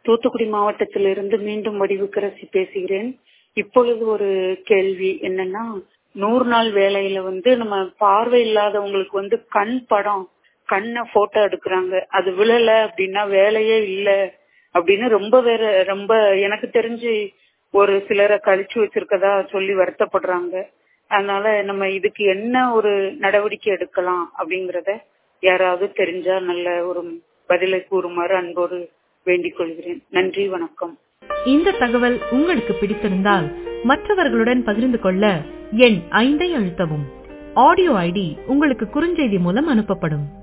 தூத்துக்குடி மாவட்டத்திலிருந்து மீண்டும் வடிவுக்கரசி பேசுகிறேன் இப்பொழுது ஒரு கேள்வி என்னன்னா நூறு நாள் வேலையில வந்து நம்ம பார்வை இல்லாதவங்களுக்கு வந்து கண் படம் கண்ணை போட்டோ எடுக்கிறாங்க அது விழல அப்படின்னா வேலையே இல்ல அப்படின்னு ரொம்ப வேற ரொம்ப எனக்கு தெரிஞ்சு ஒரு சிலரை கழிச்சு வச்சிருக்கதா சொல்லி வருத்தப்படுறாங்க அதனால நம்ம இதுக்கு என்ன ஒரு நடவடிக்கை எடுக்கலாம் அப்படிங்கறத யாராவது தெரிஞ்சா நல்ல ஒரு பதிலை கூறுமாறு அன்போடு வேண்டிக் கொள்கிறேன் நன்றி வணக்கம் இந்த தகவல் உங்களுக்கு பிடித்திருந்தால் மற்றவர்களுடன் பகிர்ந்து கொள்ள எண் ஐந்தை அழுத்தவும் ஆடியோ ஐடி உங்களுக்கு குறுஞ்செய்தி மூலம் அனுப்பப்படும்